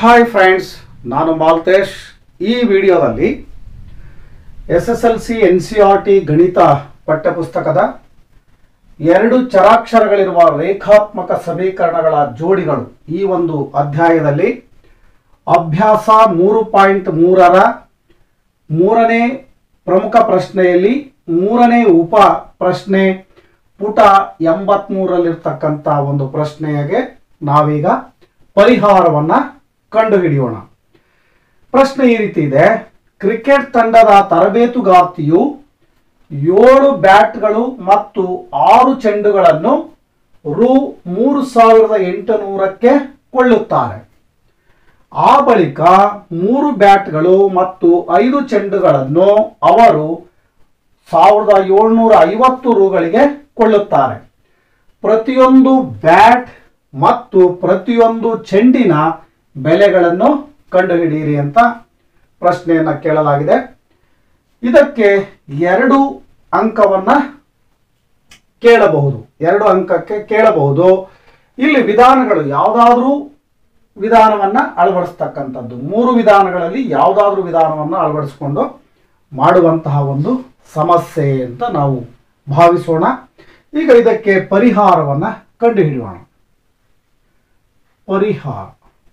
hi friends ನಾನು ಮಾಲ್ತೇಶ್ ಈ ವಿಡಿಯೋದಲ್ಲಿ S S L C N C R T ಗಣಿತ ಪಠ್ಯಪುಸ್ತಕದ ಎರಡು ಚರಾಕ್ಷರಗಳಿರುವ ರೇಖಾತ್ಮಕ ಸಮೀಕರಣಗಳ ಜೋಡಿಗಳು ಈ ಒಂದು ಅಧ್ಯಾಯದಲ್ಲಿ ಅಭ್ಯಾಸ ಮೂರು ಪಾಯಿಂಟ್ ಮೂರರ ಮೂರನೇ ಪ್ರಮುಖ ಪ್ರಶ್ನೆಯಲ್ಲಿ ಮೂರನೇ ಉಪ ಪ್ರಶ್ನೆ ಪುಟ ಎಂಬತ್ಮೂರಲ್ಲಿರ್ತಕ್ಕಂಥ ಒಂದು ಪ್ರಶ್ನೆಗೆ ನಾವೀಗ ಪರಿಹಾರವನ್ನ ಕಂಡುಹಿಡಿಯೋಣ ಪ್ರಶ್ನೆ ಈ ರೀತಿ ಇದೆ ಕ್ರಿಕೆಟ್ ತಂಡದ ತರಬೇತುಗಾರ್ತಿಯು ಏಳು ಬ್ಯಾಟ್ಗಳು ಮತ್ತು ಆರು ಚೆಂಡುಗಳನ್ನು ರು ಮೂರು ಸಾವಿರದ ಎಂಟುನೂರಕ್ಕೆ ಕೊಳ್ಳುತ್ತಾರೆ ಆ ಬಳಿಕ ಮೂರು ಬ್ಯಾಟ್ಗಳು ಮತ್ತು ಐದು ಚೆಂಡುಗಳನ್ನು ಅವರು ಸಾವಿರದ ಏಳ್ನೂರ ಐವತ್ತು ರುಗಳಿಗೆ ಕೊಳ್ಳುತ್ತಾರೆ ಪ್ರತಿಯೊಂದು ಬ್ಯಾಟ್ ಮತ್ತು ಪ್ರತಿಯೊಂದು ಚೆಂಡಿನ ಬೆಲೆಗಳನ್ನು ಕಂಡುಹಿಡಿಯಿರಿ ಅಂತ ಪ್ರಶ್ನೆಯನ್ನ ಕೇಳಲಾಗಿದೆ ಇದಕ್ಕೆ ಎರಡು ಅಂಕವನ್ನ ಕೇಳಬಹುದು ಎರಡು ಅಂಕಕ್ಕೆ ಕೇಳಬಹುದು ಇಲ್ಲಿ ವಿಧಾನಗಳು ಯಾವುದಾದ್ರೂ ವಿಧಾನವನ್ನ ಅಳವಡಿಸ್ತಕ್ಕಂಥದ್ದು ಮೂರು ವಿಧಾನಗಳಲ್ಲಿ ಯಾವುದಾದ್ರೂ ವಿಧಾನವನ್ನ ಅಳವಡಿಸಿಕೊಂಡು ಮಾಡುವಂತಹ ಒಂದು ಸಮಸ್ಯೆ ಅಂತ ನಾವು ಭಾವಿಸೋಣ ಈಗ ಇದಕ್ಕೆ ಪರಿಹಾರವನ್ನ ಕಂಡುಹಿಡಿಯೋಣ ಪರಿಹಾರ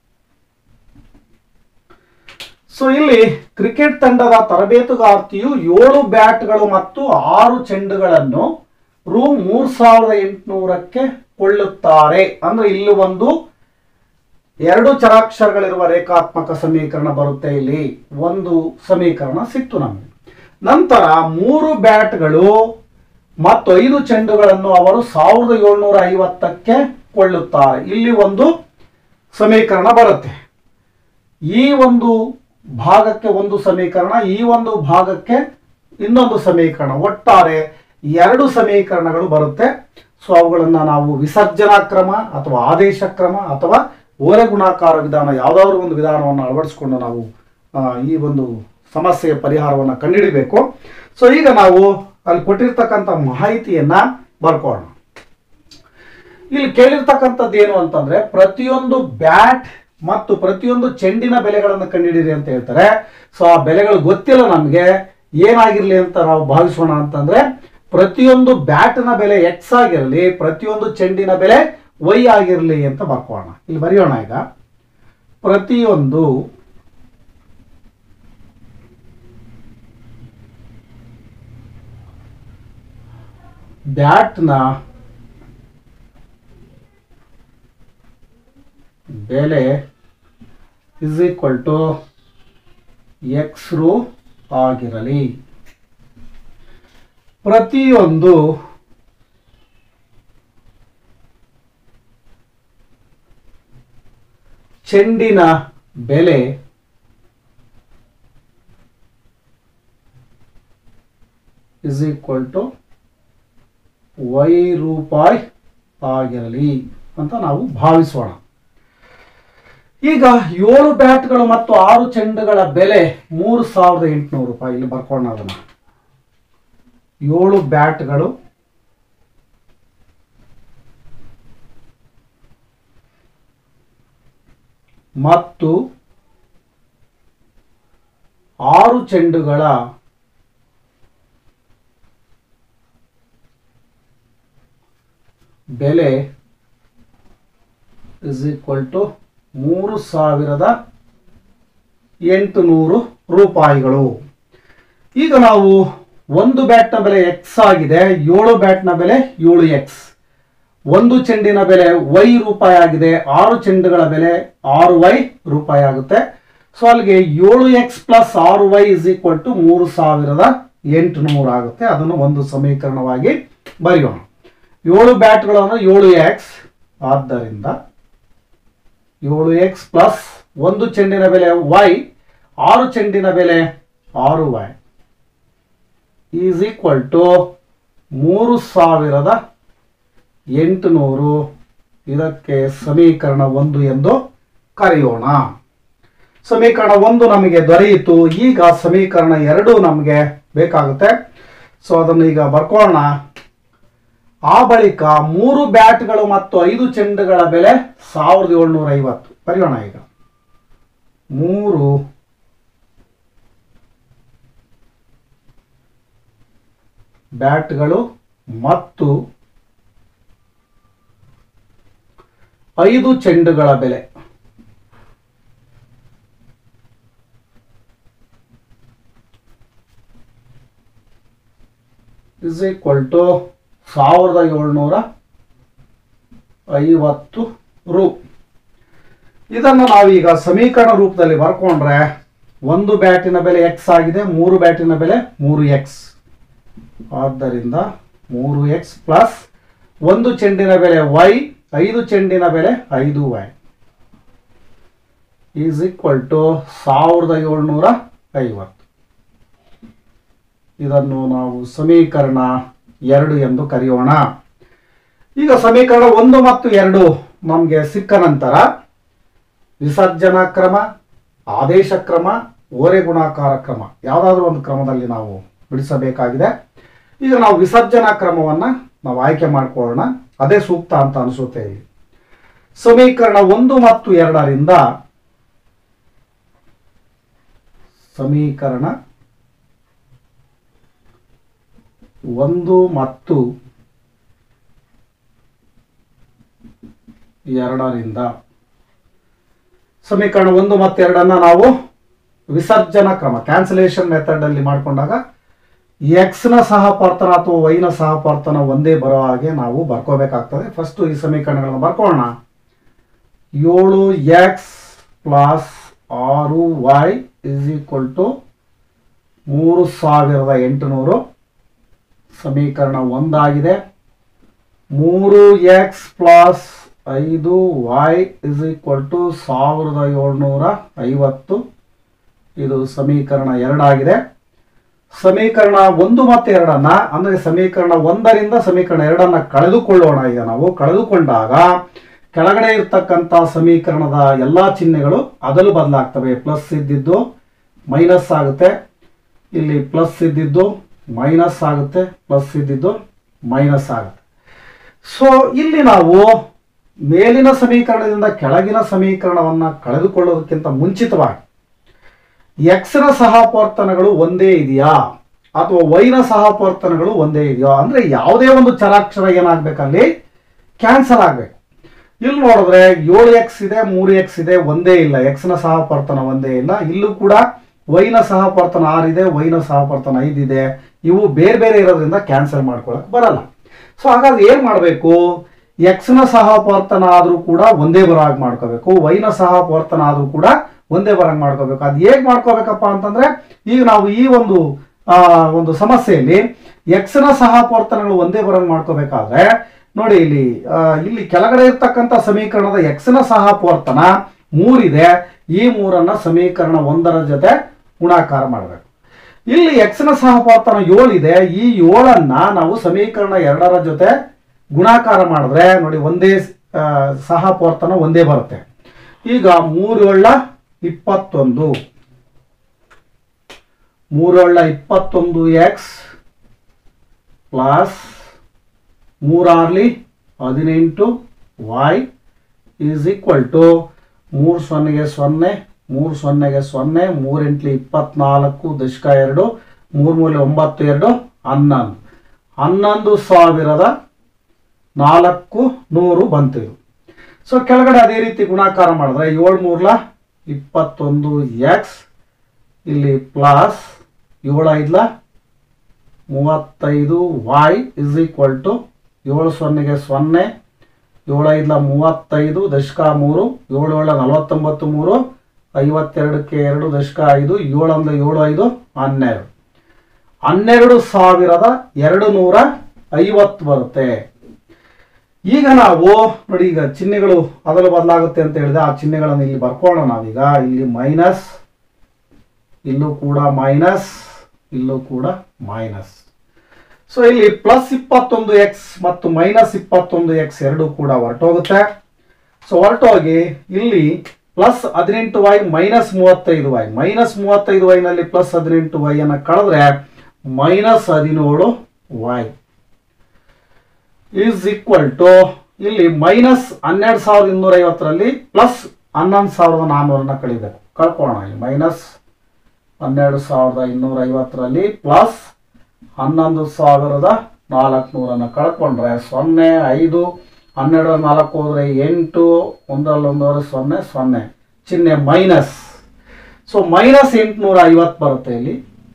ಸೊ ಇಲ್ಲಿ ಕ್ರಿಕೆಟ್ ತಂಡದ ತರಬೇತುಗಾರ್ತಿಯು ಏಳು ಬ್ಯಾಟ್ಗಳು ಮತ್ತು ಆರು ಚೆಂಡುಗಳನ್ನು ರು ಮೂರ್ ಸಾವಿರದ ಎಂಟುನೂರಕ್ಕೆ ಕೊಳ್ಳುತ್ತಾರೆ ಅಂದ್ರೆ ಇಲ್ಲಿ ಒಂದು ಎರಡು ಚರಾಕ್ಷರಗಳಿರುವ ರೇಖಾತ್ಮಕ ಸಮೀಕರಣ ಬರುತ್ತೆ ಇಲ್ಲಿ ಒಂದು ಸಮೀಕರಣ ಸಿಕ್ತು ನಮಗೆ ನಂತರ ಮೂರು ಬ್ಯಾಟ್ಗಳು ಮತ್ತು ಐದು ಚೆಂಡುಗಳನ್ನು ಅವರು ಸಾವಿರದ ಏಳ್ನೂರ ಐವತ್ತಕ್ಕೆ ಕೊಳ್ಳುತ್ತಾರೆ ಇಲ್ಲಿ ಒಂದು ಸಮೀಕರಣ ಬರುತ್ತೆ ಈ ಒಂದು ಭಾಗಕ್ಕೆ ಒಂದು ಸಮೀಕರಣ ಈ ಒಂದು ಭಾಗಕ್ಕೆ ಇನ್ನೊಂದು ಸಮೀಕರಣ ಒಟ್ಟಾರೆ ಎರಡು ಸಮೀಕರಣಗಳು ಬರುತ್ತೆ ಸೊ ಅವುಗಳನ್ನು ನಾವು ವಿಸರ್ಜನಾ ಕ್ರಮ ಅಥವಾ ಆದೇಶ ಕ್ರಮ ಅಥವಾ ಓರೆ ಗುಣಾಕಾರ ವಿಧಾನ ಯಾವುದಾದ್ರೂ ಒಂದು ವಿಧಾನವನ್ನು ಅಳವಡಿಸಿಕೊಂಡು ನಾವು ಆ, ಈ ಒಂದು ಸಮಸ್ಯೆಯ ಪರಿಹಾರವನ್ನು ಕಂಡುಹಿಡಿಬೇಕು ಸೊ ಈಗ ನಾವು ಅಲ್ಲಿ ಕೊಟ್ಟಿರ್ತಕ್ಕಂಥ ಮಾಹಿತಿಯನ್ನ ಬರ್ಕೊಳ್ಳೋಣ ಇಲ್ಲಿ ಕೇಳಿರ್ತಕ್ಕಂಥದ್ದು ಏನು ಅಂತಂದ್ರೆ ಪ್ರತಿಯೊಂದು ಬ್ಯಾಟ್ ಮತ್ತು ಪ್ರತಿಯೊಂದು ಚೆಂಡಿನ ಬೆಲೆಗಳನ್ನು ಕಂಡುಹಿಡಿಯಿರಿ ಅಂತ ಹೇಳ್ತಾರೆ ಸೊ ಆ ಬೆಲೆಗಳು ಗೊತ್ತಿಲ್ಲ ನಮಗೆ ಏನಾಗಿರ್ಲಿ ಅಂತ ನಾವು ಭಾವಿಸೋಣ ಅಂತಂದ್ರೆ ಪ್ರತಿಯೊಂದು ಬ್ಯಾಟ್ನ ಬೆಲೆ ಎಕ್ಸ್ ಆಗಿರಲಿ ಪ್ರತಿಯೊಂದು ಚೆಂಡಿನ ಬೆಲೆ ವೈ ಆಗಿರಲಿ ಅಂತ ಬರ್ಕೋಣ ಇಲ್ಲಿ ಬರೆಯೋಣ ಈಗ ಪ್ರತಿಯೊಂದು ಬ್ಯಾಟ್ನ ಬೆಲೆ ಇಸ್ ಈಕ್ವಲ್ ಟು ಎಕ್ಸ್ ರು ಆಗಿರಲಿ ಪ್ರತಿಯೊಂದು ಚೆಂಡಿನ ಬೆಲೆ ಇಸ್ ಈಕ್ವಲ್ ಟು ವೈ ರೂಪಾಯಿ ಆಗಿರಲಿ ಅಂತ ನಾವು ಭಾವಿಸೋಣ ಈಗ ಏಳು ಬ್ಯಾಟ್ಗಳು ಮತ್ತು ಆರು ಚೆಂಡುಗಳ ಬೆಲೆ ಮೂರು ಸಾವಿರದ ಎಂಟುನೂರು ರೂಪಾಯಿ ಇಲ್ಲಿ ಬರ್ಕೋಣ ಅದನ್ನ ಏಳು ಬ್ಯಾಟ್ಗಳು ಮತ್ತು ಆರು ಚೆಂಡುಗಳ ಬೆಲೆ ಇಸ್ ಈಕ್ವಲ್ ಟು ಮೂರು ಸಾವಿರದ ಎಂಟುನೂರು ರೂಪಾಯಿಗಳು ಈಗ ನಾವು ಒಂದು ಬ್ಯಾಟ್ನ ಬೆಲೆ ಎಕ್ಸ್ ಆಗಿದೆ ಏಳು ಬ್ಯಾಟ್ನ ಬೆಲೆ ಏಳು ಎಕ್ಸ್ ಒಂದು ಚೆಂಡಿನ ಬೆಲೆ ವೈ ರೂಪಾಯಿ ಆಗಿದೆ ಆರು ಚೆಂಡುಗಳ ಬೆಲೆ ಆರು ವೈ ರೂಪಾಯಿ ಆಗುತ್ತೆ ಸೊ ಅಲ್ಲಿಗೆ ಏಳು ಎಕ್ಸ್ ಪ್ಲಸ್ ಆರು ವೈ ಇಸ್ ಈಕ್ವಲ್ ಟು ಮೂರು ಸಾವಿರದ ಎಂಟುನೂರು ಆಗುತ್ತೆ ಅದನ್ನು ಒಂದು ಸಮೀಕರಣವಾಗಿ ಬರೆಯೋಣ ಏಳು ಬ್ಯಾಟ್ಗಳು ಅಂದ್ರೆ ಏಳು ಎಕ್ಸ್ ಆದ್ದರಿಂದ ಏಳು ಎಕ್ಸ್ ಪ್ಲಸ್ ಒಂದು ಚೆಂಡಿನ ಬೆಲೆ ವೈ ಆರು ಚೆಂಡಿನ ಬೆಲೆ ಆರು ವೈ ಈಸ್ ಈಕ್ವಲ್ ಟು ಮೂರು ಸಾವಿರದ ಎಂಟುನೂರು ಇದಕ್ಕೆ ಸಮೀಕರಣ ಒಂದು ಎಂದು ಕರೆಯೋಣ ಸಮೀಕರಣ ಒಂದು ನಮಗೆ ದೊರೆಯಿತು ಈಗ ಸಮೀಕರಣ ಎರಡು ನಮಗೆ ಬೇಕಾಗುತ್ತೆ ಸೊ ಅದನ್ನು ಈಗ ಬರ್ಕೊಳ್ಳೋಣ ಆ ಬಳಿಕ ಮೂರು ಬ್ಯಾಟ್ಗಳು ಮತ್ತು ಐದು ಚೆಂಡುಗಳ ಬೆಲೆ ಸಾವಿರದ ಏಳ್ನೂರ ಐವತ್ತು ಬರೆಯೋಣ ಈಗ ಮೂರು ಬ್ಯಾಟ್ಗಳು ಮತ್ತು ಐದು ಚೆಂಡುಗಳ ಬೆಲೆ ಇಸ್ ಈಕ್ವಲ್ ಟು ಸಾವಿರದ ಏಳ್ನೂರ ಐವತ್ತು ರು ಇದನ್ನು ನಾವೀಗ ಸಮೀಕರಣ ರೂಪದಲ್ಲಿ ಬರ್ಕೊಂಡ್ರೆ ಒಂದು ಬ್ಯಾಟಿನ ಬೆಲೆ ಎಕ್ಸ್ ಆಗಿದೆ ಮೂರು ಬ್ಯಾಟಿನ ಬೆಲೆ ಮೂರು ಎಕ್ಸ್ ಆದ್ದರಿಂದ ಮೂರು ಎಕ್ಸ್ ಪ್ಲಸ್ ಒಂದು ಚೆಂಡಿನ ಬೆಲೆ ವೈ ಐದು ಚೆಂಡಿನ ಬೆಲೆ ಐದು ವೈ ಈಸ್ ಈಕ್ವಲ್ ಟು ಸಾವಿರದ ಏಳ್ನೂರ ಐವತ್ತು ಇದನ್ನು ನಾವು ಸಮೀಕರಣ ಎರಡು ಎಂದು ಕರೆಯೋಣ ಈಗ ಸಮೀಕರಣ ಒಂದು ಮತ್ತು ಎರಡು ನಮಗೆ ಸಿಕ್ಕ ನಂತರ ವಿಸರ್ಜನಾ ಕ್ರಮ ಆದೇಶ ಕ್ರಮ ಓರೆ ಗುಣಾಕಾರ ಕ್ರಮ ಯಾವುದಾದ್ರೂ ಒಂದು ಕ್ರಮದಲ್ಲಿ ನಾವು ಬಿಡಿಸಬೇಕಾಗಿದೆ ಈಗ ನಾವು ವಿಸರ್ಜನಾ ಕ್ರಮವನ್ನು ನಾವು ಆಯ್ಕೆ ಮಾಡ್ಕೊಳ್ಳೋಣ ಅದೇ ಸೂಕ್ತ ಅಂತ ಅನಿಸುತ್ತೆ ಇಲ್ಲಿ ಸಮೀಕರಣ ಒಂದು ಮತ್ತು ಎರಡರಿಂದ ಸಮೀಕರಣ ಒಂದು ಮತ್ತು ಎರಡರಿಂದ ಸಮೀಕರಣ ಒಂದು ಮತ್ತು ಎರಡನ್ನ ನಾವು ವಿಸರ್ಜನಾ ಕ್ರಮ ಕ್ಯಾನ್ಸಲೇಷನ್ ಮೆಥಡ್ ಅಲ್ಲಿ ಮಾಡಿಕೊಂಡಾಗ ಎಕ್ಸ್ ನ ಸಹಪರ್ತನ ಅಥವಾ ವೈ ನ ಸಹಪರ್ತನ ಒಂದೇ ಬರೋ ಹಾಗೆ ನಾವು ಬರ್ಕೋಬೇಕಾಗ್ತದೆ ಫಸ್ಟ್ ಈ ಸಮೀಕರಣಗಳನ್ನ ಬರ್ಕೊಳ್ಳೋಣ ಏಳು ಎಕ್ಸ್ ಪ್ಲಸ್ ಆರು ವೈ ಇಸ್ ಈಕ್ವಲ್ ಟು ಮೂರು ಸಾವಿರದ ಎಂಟುನೂರು ಸಮೀಕರಣ ಒಂದಾಗಿದೆ ಮೂರು ಎಕ್ಸ್ ಪ್ಲಸ್ ಐದು ವೈ ಇಸ್ ಈಕ್ವಲ್ ಟು ಸಾವಿರದ ಏಳ್ನೂರ ಐವತ್ತು ಇದು ಸಮೀಕರಣ ಎರಡಾಗಿದೆ ಸಮೀಕರಣ ಒಂದು ಮತ್ತು ಎರಡನ್ನ ಅಂದರೆ ಸಮೀಕರಣ ಒಂದರಿಂದ ಸಮೀಕರಣ ಎರಡನ್ನ ಕಳೆದುಕೊಳ್ಳೋಣ ಈಗ ನಾವು ಕಳೆದುಕೊಂಡಾಗ ಕೆಳಗಡೆ ಇರ್ತಕ್ಕಂಥ ಸಮೀಕರಣದ ಎಲ್ಲ ಚಿಹ್ನೆಗಳು ಅದಲು ಬದಲಾಗ್ತವೆ ಪ್ಲಸ್ ಇದ್ದಿದ್ದು ಮೈನಸ್ ಆಗುತ್ತೆ ಇಲ್ಲಿ ಪ್ಲಸ್ ಇದ್ದಿದ್ದು ಮೈನಸ್ ಆಗುತ್ತೆ ಪ್ಲಸ್ ಇದ್ದಿದ್ದು ಮೈನಸ್ ಆಗುತ್ತೆ ಸೊ ಇಲ್ಲಿ ನಾವು ಮೇಲಿನ ಸಮೀಕರಣದಿಂದ ಕೆಳಗಿನ ಸಮೀಕರಣವನ್ನ ಕಳೆದುಕೊಳ್ಳೋದಕ್ಕಿಂತ ಮುಂಚಿತವಾಗಿ ಎಕ್ಸ್ ನ ಸಹಪರ್ತನಗಳು ಒಂದೇ ಇದೆಯಾ ಅಥವಾ ವೈ ನ ಸಹಪರ್ತನಗಳು ಒಂದೇ ಇದೆಯಾ ಅಂದ್ರೆ ಯಾವುದೇ ಒಂದು ಚರಾಕ್ಷರ ಏನಾಗ್ಬೇಕಲ್ಲಿ ಕ್ಯಾನ್ಸಲ್ ಆಗ್ಬೇಕು ಇಲ್ಲಿ ನೋಡಿದ್ರೆ ಏಳು ಎಕ್ಸ್ ಇದೆ ಮೂರು ಎಕ್ಸ್ ಇದೆ ಒಂದೇ ಇಲ್ಲ ಎಕ್ಸ್ ನ ಸಹಪರ್ತನ ಒಂದೇ ಇಲ್ಲ ಇಲ್ಲೂ ಕೂಡ ವೈ ನ ಸಹಪರ್ತನ ಆರಿದೆ ವೈ ನ ಸಹಪರ್ತನ ಐದಿದೆ ಇವು ಬೇರೆ ಬೇರೆ ಇರೋದ್ರಿಂದ ಕ್ಯಾನ್ಸಲ್ ಮಾಡ್ಕೊಳಕ್ ಬರಲ್ಲ ಸೊ ಹಾಗಾದ್ರೆ ಏನ್ ಮಾಡಬೇಕು ಎಕ್ಸ್ ನ ಸಹಪರ್ತನ ಆದ್ರೂ ಕೂಡ ಒಂದೇ ಬರೋ ಹಾಗೆ ಮಾಡ್ಕೋಬೇಕು ವೈ ನ ಸಹಪರ್ತನ ಆದ್ರೂ ಕೂಡ ಒಂದೇ ಬರಂಗ್ ಮಾಡ್ಕೋಬೇಕು ಅದು ಹೇಗ್ ಮಾಡ್ಕೋಬೇಕಪ್ಪ ಅಂತಂದ್ರೆ ಈಗ ನಾವು ಈ ಒಂದು ಆ, ಒಂದು ಸಮಸ್ಯೆಯಲ್ಲಿ ಎಕ್ಸ್ ನ ಸಹಪರ್ತನಗಳು ಒಂದೇ ಬರಂಗ್ ಮಾಡ್ಕೋಬೇಕಾದ್ರೆ ನೋಡಿ ಇಲ್ಲಿ ಆ, ಇಲ್ಲಿ ಕೆಳಗಡೆ ಇರ್ತಕ್ಕಂಥ ಸಮೀಕರಣದ ಎಕ್ಸ್ ನ ಸಹಪರ್ತನ ಮೂರಿದೆ ಈ ಮೂರನ್ನ ಸಮೀಕರಣ ಒಂದರ ಜೊತೆ ಗುಣಾಕಾರ ಮಾಡಬೇಕು ಇಲ್ಲಿ ಎಕ್ಸ್ ನ ಸಹಪರ್ತನ ಏಳಿದೆ ಈ ಏಳನ್ನ ನಾವು ಸಮೀಕರಣ ಎರಡರ ಜೊತೆ ಗುಣಾಕಾರ ಮಾಡಿದ್ರೆ ನೋಡಿ ಒಂದೇ ಆ, ಸಹಪರ್ತನ ಒಂದೇ ಬರುತ್ತೆ ಈಗ ಮೂರೇಳ ಇಪ್ಪತ್ತೊಂದು ಮೂರೇಳ ಇಪ್ಪತ್ತೊಂದು ಎಕ್ಸ್ ಪ್ಲಸ್ ಮೂರಾರ್ಲಿ ಹದಿನೆಂಟು ವೈ ಈಸ್ ಈಕ್ವಲ್ ಟು ಮೂರು ಸೊನ್ನೆಗೆ ಸೊನ್ನೆ ಮೂರು ಸೊನ್ನೆಗೆ ಸೊನ್ನೆ ಮೂರೆಂಟ್ಲಿ ಇಪ್ಪತ್ನಾಲ್ಕು ದಶಕ ಎರಡು ಮೂರು ಮೂಲೆ ಒಂಬತ್ತು ಎರಡು ಹನ್ನೊಂದು ಹನ್ನೊಂದು ಸಾವಿರದ ನಾಲ್ಕು ನೂರು ಬಂತು ಇದು ಸೊ ಕೆಳಗಡೆ ಅದೇ ರೀತಿ ಗುಣಾಕಾರ ಮಾಡಿದ್ರೆ ಏಳು ಮೂರ್ಲ ಇಪ್ಪತ್ತೊಂದು ಎಕ್ಸ್ ಇಲ್ಲಿ ಪ್ಲಸ್ ಏಳು ಐದ್ಲ ಮೂವತ್ತೈದು ವೈ ಇಸ್ ಈಕ್ವಲ್ ಟು ಏಳು ಸೊನ್ನೆಗೆ ಸೊನ್ನೆ ಏಳು ಐದ್ಲ ಮೂವತ್ತೈದು ದಶಕ ಮೂರು ಏಳು ಏಳ ನಲವತ್ತೊಂಬತ್ತು ಮೂರು ಐವತ್ತೆರಡಕ್ಕೆ ಎರಡು ದಶಕ ಐದು ಏಳೊಂದು ಏಳು ಐದು ಹನ್ನೆರಡು ಹನ್ನೆರಡು ಸಾವಿರದ ಎರಡು ನೂರ ಐವತ್ತು ಬರುತ್ತೆ ಈಗ ನಾವು ನೋಡಿ ಈಗ ಚಿಹ್ನೆಗಳು ಅದಲು ಬದಲಾಗುತ್ತೆ ಅಂತ ಹೇಳಿದೆ ಆ ಚಿಹ್ನೆಗಳನ್ನು ಇಲ್ಲಿ ಬರ್ಕೊಳ್ಳೋಣ ನಾವೀಗ ಇಲ್ಲಿ ಮೈನಸ್ ಇಲ್ಲೂ ಕೂಡ ಮೈನಸ್ ಇಲ್ಲೂ ಕೂಡ ಮೈನಸ್ ಸೊ ಇಲ್ಲಿ ಪ್ಲಸ್ ಇಪ್ಪತ್ತೊಂದು ಎಕ್ಸ್ ಮತ್ತು ಮೈನಸ್ ಇಪ್ಪತ್ತೊಂದು ಎಕ್ಸ್ ಎರಡು ಕೂಡ ಹೊರಟೋಗುತ್ತೆ ಸೊ ಹೊರಟೋಗಿ ಇಲ್ಲಿ ಪ್ಲಸ್ ಹದಿನೆಂಟು ವೈ ಮೈನಸ್ ಮೂವತ್ತೈದು ವೈ ಮೈನಸ್ ಮೂವತ್ತೈದು ವೈನಲ್ಲಿ ಪ್ಲಸ್ ಹದಿನೆಂಟು ವೈ ಅನ್ನ ಕಳೆದ್ರೆ ಮೈನಸ್ ಹದಿನೇಳು ವೈ ಈಸ್ ಈಕ್ವಲ್ ಟು ಇಲ್ಲಿ ಮೈನಸ್ ಹನ್ನೆರಡು ಸಾವಿರದ ಇನ್ನೂರ ಐವತ್ತರಲ್ಲಿ ಪ್ಲಸ್ ಹನ್ನೊಂದು ಸಾವಿರದ ನಾನ್ನೂರನ್ನ ಕಳಿಬೇಕು ಕಳ್ಕೊಳ್ಳೋಣ ಇಲ್ಲಿ ಮೈನಸ್ ಹನ್ನೆರಡು ಸಾವಿರದ ಇನ್ನೂರ ಐವತ್ತರಲ್ಲಿ ಪ್ಲಸ್ ಹನ್ನೊಂದು ಸಾವಿರದ ನಾಲ್ಕುನೂರನ್ನು ಕಳ್ಕೊಂಡ್ರೆ ಸೊನ್ನೆ ಐದು ಹನ್ನೆರಡು ನಾಲ್ಕು ಹೋದರೆ ಎಂಟು ಒಂದರಲ್ಲಿ ಒಂದೂವರೆ ಸೊನ್ನೆ ಸೊನ್ನೆ ಚಿಹ್ನೆ ಮೈನಸ್ ಸೊ ಮೈನಸ್ ಎಂಟುನೂರ ಐವತ್ತು ಬರುತ್ತೆ ಇಲ್ಲಿ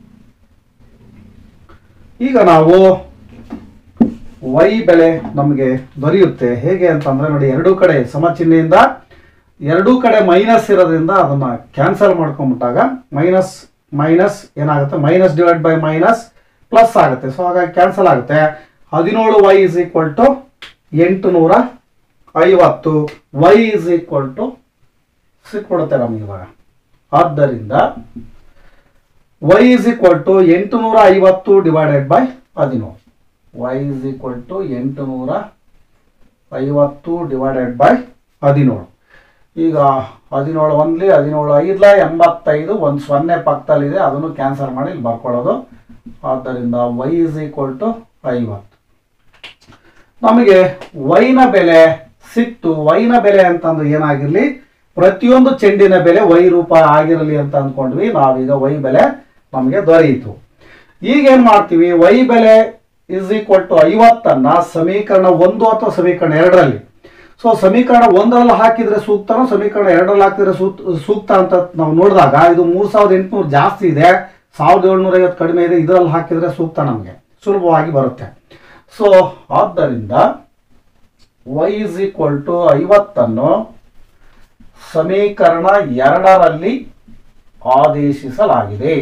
ಈಗ ನಾವು ವೈ ಬೆಲೆ ನಮಗೆ ದೊರೆಯುತ್ತೆ ಹೇಗೆ ಅಂತಂದ್ರೆ ನೋಡಿ ಎರಡೂ ಕಡೆ ಸಮ ಚಿಹ್ನೆಯಿಂದ ಎರಡೂ ಕಡೆ ಮೈನಸ್ ಇರೋದ್ರಿಂದ ಅದನ್ನ ಕ್ಯಾನ್ಸಲ್ ಮಾಡ್ಕೊಂಬಿಟ್ಟಾಗ ಮೈನಸ್ ಮೈನಸ್ ಏನಾಗುತ್ತೆ minus divide by minus plus ಆಗುತ್ತೆ ಸೊ ಹಾಗಾಗಿ ಕ್ಯಾನ್ಸಲ್ ಆಗುತ್ತೆ ಹದಿನೇಳು ವೈ ಇಸ್ ಈಕ್ವಲ್ ಟು ಎಂಟು ನೂರ ಐವತ್ತು ವೈ ಇಸ್ ಈಕ್ವಲ್ ಟು ಸಿಕ್ಬಿಡುತ್ತೆ ನಮಗೆ ಇವಾಗ ಆದ್ದರಿಂದ ವೈ ಇಸ್ ಈಕ್ವಲ್ ಟು ಎಂಟು ನೂರ ಐವತ್ತು ಡಿವೈಡೆಡ್ ಬೈ ಹದಿನೇಳು ವೈ ಇಸ್ ಈಕ್ವಲ್ ಟು ಎಂಟು ನೂರ ಐವತ್ತು ಡಿವೈಡೆಡ್ ಬೈ ಹದಿನೇಳು ಈಗ ಹದಿನೇಳು ಒಂದ್ಲಿ ಹದಿನೇಳು ಐದ್ಲ ಎಂಬತ್ತೈದು ಒಂದು ಸೊನ್ನೆ ಪಕ್ಕದಲ್ಲಿದೆ ಅದನ್ನು ಕ್ಯಾನ್ಸಲ್ ಮಾಡಿ ಇಲ್ಲಿ ಬರ್ಕೊಳ್ಳೋದು ಆದ್ದರಿಂದ ವೈ ಇಸ್ ಈಕ್ವಲ್ ಟು ಐವತ್ತು ನಮಗೆ ವೈನ ಬೆಲೆ ಸಿಕ್ತು ವೈನ ಬೆಲೆ ಅಂತಂದ್ರೆ ಏನಾಗಿರ್ಲಿ ಪ್ರತಿಯೊಂದು ಚೆಂಡಿನ ಬೆಲೆ ವೈ ರೂಪಾಯಿ ಆಗಿರಲಿ ಅಂತ ಅಂದ್ಕೊಂಡ್ವಿ ನಾವೀಗ ವೈ ಬೆಲೆ ನಮಗೆ ದೊರೆಯಿತು ಈಗ ಏನ್ ಮಾಡ್ತೀವಿ ವೈ ಬೆಲೆ ಇಸ್ ಈಕ್ವಲ್ ಟು ಐವತ್ತನ್ನ ಸಮೀಕರಣ ಒಂದು ಅಥವಾ ಸಮೀಕರಣ ಎರಡರಲ್ಲಿ ಸೊ ಸಮೀಕರಣ ಒಂದರಲ್ಲಿ ಹಾಕಿದ್ರೆ ಸೂಕ್ತನೋ ಸಮೀಕರಣ ಎರಡರಲ್ಲಿ ಹಾಕಿದ್ರೆ ಸೂತ್ ಸೂಕ್ತ ಅಂತ ನಾವು ನೋಡಿದಾಗ ಇದು ಮೂರ್ ಸಾವಿರದ ಎಂಟುನೂರು ಜಾಸ್ತಿ ಇದೆ ಸಾವಿರದ ಏಳ್ನೂರ ಐವತ್ತು ಕಡಿಮೆ ಇದೆ ಇದರಲ್ಲಿ ಹಾಕಿದ್ರೆ ಸೂಕ್ತ ನಮಗೆ ಸುಲಭವಾಗಿ ಬರುತ್ತೆ ಸೊ ಆದ್ದರಿಂದ ವೈ ಇಸ್ ಈಕ್ವಲ್ ಟು ಐವತ್ತನ್ನು ಸಮೀಕರಣ ಎರಡರಲ್ಲಿ ಆದೇಶಿಸಲಾಗಿದೆ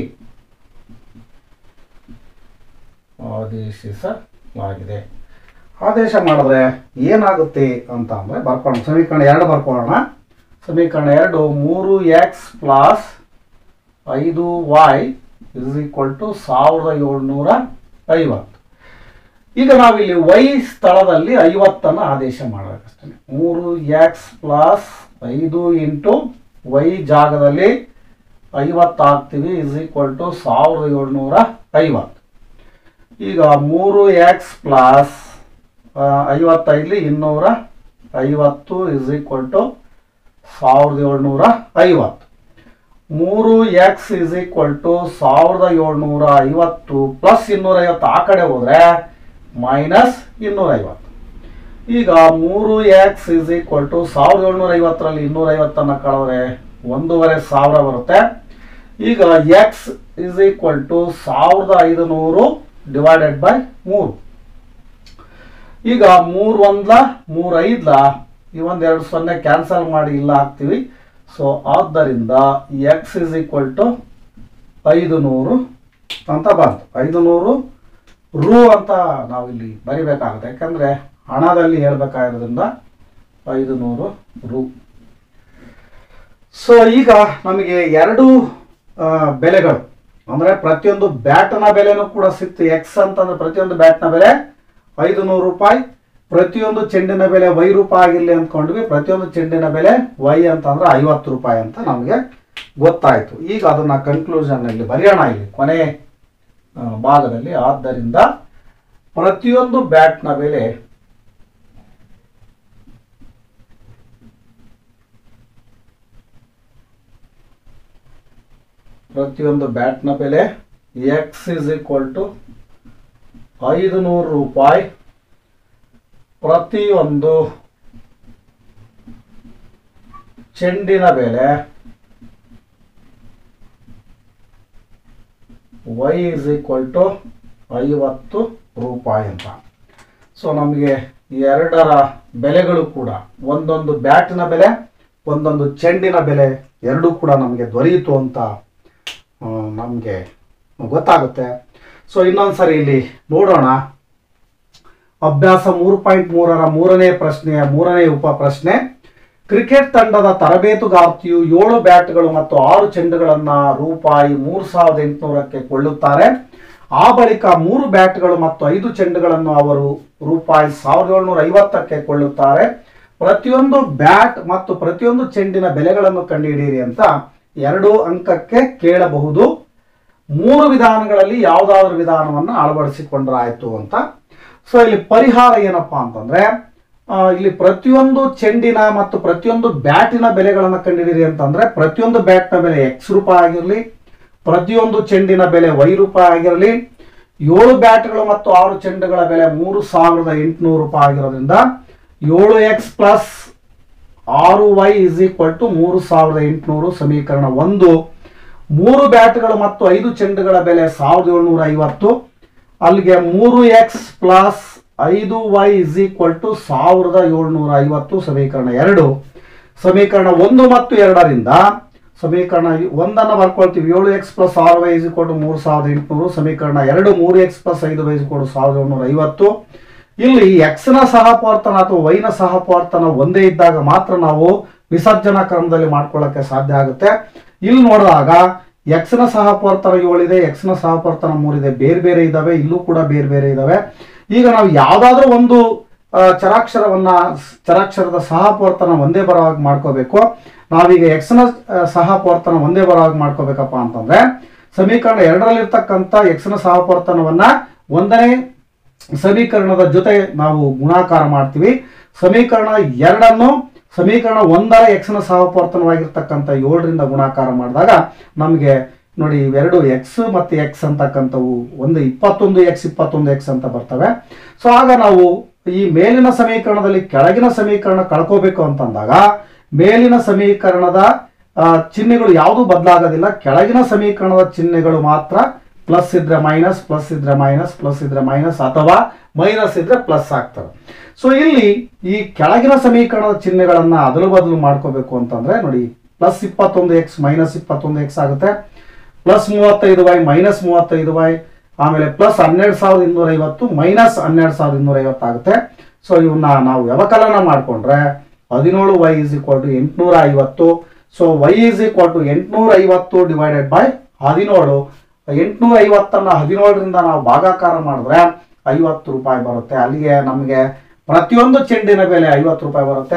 ಆದೇಶಿಸಲಾಗಿದೆ ಆದೇಶ ಮಾಡಿದ್ರೆ ಏನಾಗುತ್ತೆ ಅಂತ ಅಂದ್ರೆ ಬರ್ಕೊಳ್ಳೋಣ ಸಮೀಕರಣ ಎರಡು ಬರ್ಕೊಳ್ಳೋಣ ಸಮೀಕರಣ ಎರಡು ಮೂರು ಎಕ್ಸ್ ಪ್ಲಸ್ ಐದು ವೈ ಇಸ್ ಈಕ್ವಲ್ ಟು ಸಾವಿರದ ಏಳ್ನೂರ ಐವತ್ತು ಈಗ ನಾವಿಲ್ಲಿ ವೈ ಸ್ಥಳದಲ್ಲಿ ಐವತ್ತನ್ನು ಆದೇಶ ಮಾಡಬೇಕಷ್ಟೇ ಮೂರು ಎಕ್ಸ್ ಪ್ಲಸ್ ಐದು ಇಂಟು ವೈ ಜಾಗದಲ್ಲಿ ಐವತ್ತು ಹಾಕ್ತೀವಿ ಇಸ್ ಈಕ್ವಲ್ ಟು ಸಾವಿರದ ಏಳ್ನೂರ ಐವತ್ತು ಈಗ ಮೂರು ಎಕ್ಸ್ ಪ್ಲಸ್ ಐವತ್ತೈದಲಿ ಇನ್ನೂರ ಐವತ್ತು ಇಸ್ ಈಕ್ವಲ್ ಟು ಸಾವಿರದ ಏಳ್ನೂರ ಐವತ್ತು ಮೂರು ಎಕ್ಸ್ ಇಸ್ ಈಕ್ವಲ್ ಟು ಸಾವಿರದ ಏಳ್ನೂರ ಐವತ್ತು ಪ್ಲಸ್ ಇನ್ನೂರ ಐವತ್ತು ಆ ಕಡೆ ಹೋದ್ರೆ ಮೈನಸ್ ಇನ್ನೂರ ಐವತ್ತು ಈಗ ಮೂರು ಎಕ್ಸ್ ಇಸ್ ಈಕ್ವಲ್ ಟು ಸಾವಿರದ ಏಳ್ನೂರ ಐವತ್ತರಲ್ಲಿ ಇನ್ನೂರ ಐವತ್ತನ್ನು ಕಳೆದ್ರೆ ಒಂದೂವರೆ ಸಾವಿರ ಬರುತ್ತೆ ಈಗ ಎಕ್ಸ್ ಇಸ್ ಈಕ್ವಲ್ ಟು ಸಾವಿರದ ಐದು ನೂರು ಡಿವೈಡೆಡ್ ಬೈ ಮೂರು ಈಗ ಮೂರು ಒಂದ್ಲ ಮೂರು ಐದ್ಲ ಈ ಒಂದ್ ಎರಡು ಸೊನ್ನೆ ಕ್ಯಾನ್ಸಲ್ ಮಾಡಿ ಇಲ್ಲ ಹಾಕ್ತೀವಿ ಸೊ ಆದ್ದರಿಂದ ಎಕ್ಸ್ ಇಸ್ ಈಕ್ವಲ್ ಟು ಐದು ನೂರು ಅಂತ ಬಂತು ಐದು ನೂರು ರು ಅಂತ ನಾವಿಲ್ಲಿ ಬರಿಬೇಕಾಗುತ್ತೆ ಯಾಕಂದ್ರೆ ಹಣದಲ್ಲಿ ಹೇಳ್ಬೇಕಾಗಿರೋದ್ರಿಂದ ಐದು ನೂರು ರು ಸೊ ಈಗ ನಮಗೆ ಎರಡು ಆ, ಬೆಲೆಗಳು ಅಂದ್ರೆ ಪ್ರತಿಯೊಂದು ಬ್ಯಾಟ್ನ ಬೆಲೆನೂ ಕೂಡ ಸಿಕ್ತು ಎಕ್ಸ್ ಅಂತಂದ್ರೆ ಪ್ರತಿಯೊಂದು ಬ್ಯಾಟ್ನ ಬೆಲೆ ಐದು ನೂರು ರೂಪಾಯಿ ಪ್ರತಿಯೊಂದು ಚೆಂಡಿನ ಬೆಲೆ ವೈ ರೂಪಾಯಿ ಆಗಿರ್ಲಿ ಅಂದ್ಕೊಂಡ್ವಿ ಪ್ರತಿಯೊಂದು ಚೆಂಡಿನ ಬೆಲೆ ವೈ ಅಂತಂದ್ರೆ ಐವತ್ತು ರೂಪಾಯಿ ಅಂತ ನಮಗೆ ಗೊತ್ತಾಯ್ತು ಈಗ ಅದನ್ನ ಕನ್ಕ್ಲೂಷನ್ ಅಲ್ಲಿ ಬರೆಯೋಣ ಇಲ್ಲಿ ಕೊನೆ ಆ, ಭಾಗದಲ್ಲಿ ಆದ್ದರಿಂದ ಪ್ರತಿಯೊಂದು ಬ್ಯಾಟ್ನ ಬೆಲೆ ಪ್ರತಿಯೊಂದು ಬ್ಯಾಟ್ನ ಬೆಲೆ ಎಕ್ಸ್ ಇಸ್ ಈಕ್ವಲ್ ಟು ಐದು ನೂರು ರೂಪಾಯಿ ಪ್ರತಿಯೊಂದು ಚೆಂಡಿನ ಬೆಲೆ ವೈ ಇಸ್ ಈಕ್ವಲ್ ಟು ಐವತ್ತು ರೂಪಾಯಿ ಅಂತ ಸೊ ನಮಗೆ ಎರಡರ ಬೆಲೆಗಳು ಕೂಡ ಒಂದೊಂದು ಬ್ಯಾಟಿನ ಬೆಲೆ ಒಂದೊಂದು ಚೆಂಡಿನ ಬೆಲೆ ಎರಡೂ ಕೂಡ ನಮಗೆ ದೊರೆಯಿತು ಅಂತ ನಮಗೆ ಗೊತ್ತಾಗುತ್ತೆ ಸೊ ಇನ್ನೊಂದು ಸರಿ ಇಲ್ಲಿ ನೋಡೋಣ ಅಭ್ಯಾಸ ಮೂರು ಪಾಯಿಂಟ್ ಮೂರರ ಮೂರನೇ ಪ್ರಶ್ನೆಯ ಮೂರನೇ ಉಪ ಪ್ರಶ್ನೆ ಕ್ರಿಕೆಟ್ ತಂಡದ ತರಬೇತುಗಾರ್ತಿಯು ಏಳು ಬ್ಯಾಟ್ಗಳು ಮತ್ತು ಆರು ಚೆಂಡುಗಳನ್ನ ರೂಪಾಯಿ ಮೂರು ಸಾವಿರದ ಎಂಟುನೂರಕ್ಕೆ ಕೊಳ್ಳುತ್ತಾರೆ ಆ ಬಳಿಕ ಮೂರು ಬ್ಯಾಟ್ಗಳು ಮತ್ತು ಐದು ಚೆಂಡುಗಳನ್ನು ಅವರು ರೂಪಾಯಿ ಸಾವಿರದ ಏಳ್ನೂರ ಐವತ್ತಕ್ಕೆ ಕೊಳ್ಳುತ್ತಾರೆ ಪ್ರತಿಯೊಂದು ಬ್ಯಾಟ್ ಮತ್ತು ಪ್ರತಿಯೊಂದು ಚೆಂಡಿನ ಬೆಲೆಗಳನ್ನು ಕಂಡುಹಿಡಿಯಿರಿ ಅಂತ ಎರಡು ಅಂಕಕ್ಕೆ ಕೇಳಬಹುದು ಮೂರು ವಿಧಾನಗಳಲ್ಲಿ ಯಾವುದಾದ್ರೂ ವಿಧಾನವನ್ನು ಅಳವಡಿಸಿಕೊಂಡ್ರಾಯ್ತು ಅಂತ ಸೊ ಇಲ್ಲಿ ಪರಿಹಾರ ಏನಪ್ಪಾ ಅಂತಂದ್ರೆ ಆ, ಇಲ್ಲಿ ಪ್ರತಿಯೊಂದು ಚೆಂಡಿನ ಮತ್ತು ಪ್ರತಿಯೊಂದು ಬ್ಯಾಟಿನ ಬೆಲೆಗಳನ್ನು ಕಂಡುಹಿಡಿರಿ ಅಂತಂದ್ರೆ ಪ್ರತಿಯೊಂದು ಬ್ಯಾಟ್ನ ಬೆಲೆ ಎಕ್ಸ್ ರೂಪಾಯಿ ಆಗಿರಲಿ ಪ್ರತಿಯೊಂದು ಚೆಂಡಿನ ಬೆಲೆ ವೈ ರೂಪಾಯಿ ಆಗಿರಲಿ ಏಳು ಬ್ಯಾಟ್ಗಳು ಮತ್ತು ಆರು ಚೆಂಡುಗಳ ಬೆಲೆ ಮೂರು ಸಾವಿರದ ಎಂಟುನೂರು ರೂಪಾಯಿ ಆಗಿರೋದ್ರಿಂದ ಏಳು ಎಕ್ಸ್ ಪ್ಲಸ್ ಆರು ವೈ ಇಸ್ ಈಕ್ವಲ್ ಟು ಮೂರು ಸಾವಿರದ ಎಂಟುನೂರು ಸಮೀಕರಣ ಒಂದು ಮೂರು ಬ್ಯಾಟ್ಗಳು ಮತ್ತು ಐದು ಚೆಂಡುಗಳ ಬೆಲೆ ಸಾವಿರದ ಏಳ್ನೂರ ಐವತ್ತು ಅಲ್ಲಿಗೆ ಮೂರು ಎಕ್ಸ್ ಪ್ಲಸ್ ಐದು ವೈ ಇಸ್ ಈಕ್ವಲ್ ಟು ಸಾವಿರದ ಏಳ್ನೂರ ಐವತ್ತು ಸಮೀಕರಣ ಎರಡು ಸಮೀಕರಣ ಒಂದು ಮತ್ತು ಎರಡರಿಂದ ಸಮೀಕರಣ ಒಂದನ್ನು ಬರ್ಕೊಳ್ತೀವಿ ಏಳು ಎಕ್ಸ್ ಪ್ಲಸ್ ಆರು ವೈ ಇಸ್ ಈಕ್ವಲ್ ಟು ಮೂರು ಸಾವಿರದ ಎಂಟುನೂರು ಸಮೀಕರಣ ಎರಡು ಮೂರು ಎಕ್ಸ್ ಪ್ಲಸ್ ಐದು ವೈ ಇಸ್ ಈಕ್ವಲ್ ಟು ಸಾವಿರದ ಏಳ್ನೂರ ಐವತ್ತು ಇಲ್ಲಿ ಎಕ್ಸ್ ನ ಸಹಪವರ್ತನ ಅಥವಾ ವೈ ನ ಸಹಪವರ್ತನ ಒಂದೇ ಇದ್ದಾಗ ಮಾತ್ರ ನಾವು ವಿಸರ್ಜನಾ ಕ್ರಮದಲ್ಲಿ ಮಾಡ್ಕೊಳ್ಳಕ್ಕೆ ಸಾಧ್ಯ ಆಗುತ್ತೆ ಇಲ್ಲಿ ನೋಡಿದಾಗ ಎಕ್ಸ್ ನ ಸಹಪವರ್ತನ ಏಳಿದೆ ಎಕ್ಸ್ ನ ಸಹಪವರ್ತನ ಮೂರಿದೆ ಬೇರೆ ಬೇರೆ ಇದಾವೆ ಇಲ್ಲೂ ಕೂಡ ಬೇರೆ ಬೇರೆ ಇದಾವೆ ಈಗ ನಾವು ಯಾವ್ದಾದ್ರೂ ಒಂದು ಆ, ಚರಾಕ್ಷರವನ್ನ ಚರಾಕ್ಷರದ ಸಹಪವರ್ತನ ಒಂದೇ ಬರೋವಾಗಿ ಮಾಡ್ಕೋಬೇಕು ನಾವೀಗ ಎಕ್ಸ್ ನ ಆ, ಸಹಪವರ್ತನ ಒಂದೇ ಬರೋವಾಗಿ ಮಾಡ್ಕೋಬೇಕಪ್ಪ ಅಂತಂದ್ರೆ ಸಮೀಕರಣ ಎರಡರಲ್ಲಿರ್ತಕ್ಕಂಥ ಎಕ್ಸ್ ನ ಸಹಪವರ್ತನವನ್ನ ಒಂದನೇ ಸಮೀಕರಣದ ಜೊತೆ ನಾವು ಗುಣಾಕಾರ ಮಾಡ್ತೀವಿ ಸಮೀಕರಣ ಎರಡನ್ನು ಸಮೀಕರಣ ಒಂದರ ಎಕ್ಸ್ ನ ಸಹಪವರ್ತನವಾಗಿರ್ತಕ್ಕಂಥ ಏಳರಿಂದ ಗುಣಾಕಾರ ಮಾಡಿದಾಗ ನಮಗೆ ನೋಡಿ ಇವೆರಡು ಎಕ್ಸ್ ಮತ್ತು ಎಕ್ಸ್ ಅಂತಕ್ಕಂಥವು ಒಂದು ಇಪ್ಪತ್ತೊಂದು ಎಕ್ಸ್ ಇಪ್ಪತ್ತೊಂದು ಎಕ್ಸ್ ಅಂತ ಬರ್ತವೆ ಸೊ ಆಗ ನಾವು ಈ ಮೇಲಿನ ಸಮೀಕರಣದಲ್ಲಿ ಕೆಳಗಿನ ಸಮೀಕರಣ ಕಳ್ಕೋಬೇಕು ಅಂತಂದಾಗ ಮೇಲಿನ ಸಮೀಕರಣದ ಆ, ಚಿಹ್ನೆಗಳು ಯಾವುದು ಬದಲಾಗೋದಿಲ್ಲ ಕೆಳಗಿನ ಸಮೀಕರಣದ ಚಿಹ್ನೆಗಳು ಮಾತ್ರ ಪ್ಲಸ್ ಇದ್ರೆ ಮೈನಸ್ ಪ್ಲಸ್ ಇದ್ರೆ ಮೈನಸ್ ಪ್ಲಸ್ ಇದ್ರೆ ಮೈನಸ್ ಅಥವಾ ಮೈನಸ್ ಇದ್ರೆ ಪ್ಲಸ್ ಆಗ್ತವೆ ಸೊ ಇಲ್ಲಿ ಈ ಕೆಳಗಿನ ಸಮೀಕರಣದ ಚಿಹ್ನೆಗಳನ್ನ ಅದಲು ಬದಲು ಮಾಡ್ಕೋಬೇಕು ಅಂತಂದ್ರೆ ನೋಡಿ ಪ್ಲಸ್ ಇಪ್ಪತ್ತೊಂದು ಎಕ್ಸ್ ಮೈನಸ್ ಇಪ್ಪತ್ತೊಂದು ಎಕ್ಸ್ ಆಗುತ್ತೆ ಪ್ಲಸ್ ಮೂವತ್ತೈದು ವೈ ಮೈನಸ್ ಮೂವತ್ತೈದು ವೈ ಆಮೇಲೆ ಪ್ಲಸ್ ಹನ್ನೆರಡು ಸಾವಿರದ ಇನ್ನೂರ ಐವತ್ತು ಮೈನಸ್ ಹನ್ನೆರಡು ಸಾವಿರದ ಇನ್ನೂರ ಐವತ್ತು ಆಗುತ್ತೆ ಸೊ ಇವನ್ನ ನಾವು ವ್ಯವಕಲನ ಮಾಡಿಕೊಂಡ್ರೆ ಹದಿನೇಳು ವೈ ಇಸ್ ಈಕ್ವಲ್ ಟು ಎಂಟುನೂರ ಐವತ್ತು so y is equal to ಎಂಟುನೂರ ಐವತ್ತು ಡಿವೈಡೆಡ್ ಬೈ ಹದಿನೇಳು ಎಂಟುನೂರ ಐವತ್ತನ್ನ ಹದಿನೇಳರಿಂದ ನಾವು ಭಾಗಾಕಾರ ಮಾಡಿದ್ರೆ ಐವತ್ತು ರೂಪಾಯಿ ಬರುತ್ತೆ ಅಲ್ಲಿಗೆ ನಮಗೆ ಪ್ರತಿಯೊಂದು ಚೆಂಡಿನ ಬೆಲೆ ಐವತ್ತು ರೂಪಾಯಿ ಬರುತ್ತೆ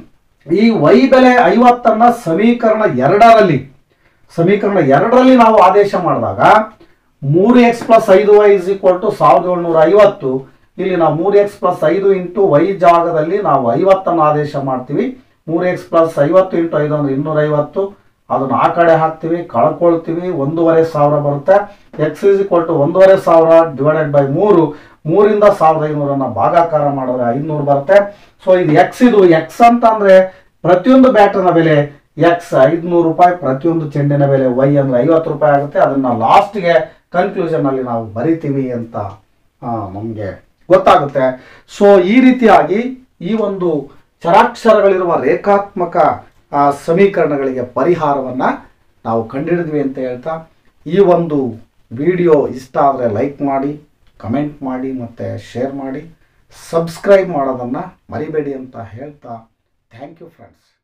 ಈ ವೈ ಬೆಲೆ ಐವತ್ತನ್ನ ಸಮೀಕರಣ ಎರಡರಲ್ಲಿ ಸಮೀಕರಣ ಎರಡರಲ್ಲಿ ನಾವು ಆದೇಶ ಮಾಡಿದಾಗ ಮೂರು ಎಕ್ಸ್ ಪ್ಲಸ್ ಐದು ವೈ ಇಸ್ ಈಕ್ವಲ್ ಟು ಸಾವಿರದ ಏಳ್ನೂರ ಐವತ್ತು ಇಲ್ಲಿ ನಾವು ಮೂರು ಎಕ್ಸ್ ಪ್ಲಸ್ ಐದು ಇಂಟು ವೈ ಜಾಗದಲ್ಲಿ ನಾವು ಐವತ್ತನ್ನು ಆದೇಶ ಮಾಡ್ತೀವಿ ಮೂರು ಎಕ್ಸ್ ಪ್ಲಸ್ ಐವತ್ತು ಇಂಟು ಐದು ಅಂದ್ರೆ ಇನ್ನೂರ ಐವತ್ತು ಅದನ್ನ ಆ ಕಡೆ ಹಾಕ್ತೀವಿ ಕಳ್ಕೊಳ್ತೀವಿ ಒಂದೂವರೆ ಸಾವಿರ ಬರುತ್ತೆ ಎಕ್ಸ್ ಇಸ್ ಈಕ್ವಲ್ ಟು ಒಂದೂವರೆ ಸಾವಿರ ಡಿವೈಡೆಡ್ ಬೈ ಮೂರು ಮೂರಿಂದ ಸಾವಿರದ ಐನೂರನ್ನ ಭಾಗಾಕಾರ ಮಾಡಿದ್ರೆ ಐನೂರು ಬರುತ್ತೆ ಸೊ ಇದು ಎಕ್ಸ್ ಇದು ಎಕ್ಸ್ ಅಂತ ಅಂದ್ರೆ ಪ್ರತಿಯೊಂದು ಬ್ಯಾಟರ್ನ ಬೆಲೆ ಎಕ್ಸ್ ಐದುನೂರು ರೂಪಾಯಿ ಪ್ರತಿಯೊಂದು ಚೆಂಡಿನ ಬೆಲೆ ವೈ ಅಂದ್ರೆ ಐವತ್ತು ರೂಪಾಯಿ ಆಗುತ್ತೆ ಅದನ್ನ ಲಾಸ್ಟ್ಗೆ ಕನ್ಕ್ಲೂಷನ್ ಅಲ್ಲಿ ನಾವು ಬರಿತೀವಿ ಅಂತ ನಮಗೆ ಗೊತ್ತಾಗುತ್ತೆ ಸೊ ಈ ರೀತಿಯಾಗಿ ಈ ಒಂದು ಚರಾಕ್ಷರಗಳಿರುವ ರೇಖಾತ್ಮಕ ಆ, ಸಮೀಕರಣಗಳಿಗೆ ಪರಿಹಾರವನ್ನ ನಾವು ಕಂಡುಹಿಡಿದ್ವಿ ಅಂತ ಹೇಳ್ತಾ ಈ ಒಂದು ವಿಡಿಯೋ ಇಷ್ಟ ಆದರೆ ಲೈಕ್ ಮಾಡಿ ಕಮೆಂಟ್ ಮಾಡಿ ಮತ್ತು ಶೇರ್ ಮಾಡಿ ಸಬ್ಸ್ಕ್ರೈಬ್ ಮಾಡೋದನ್ನು ಮರಿಬೇಡಿ ಅಂತ ಹೇಳ್ತಾ ಥ್ಯಾಂಕ್ ಯು ಫ್ರೆಂಡ್ಸ್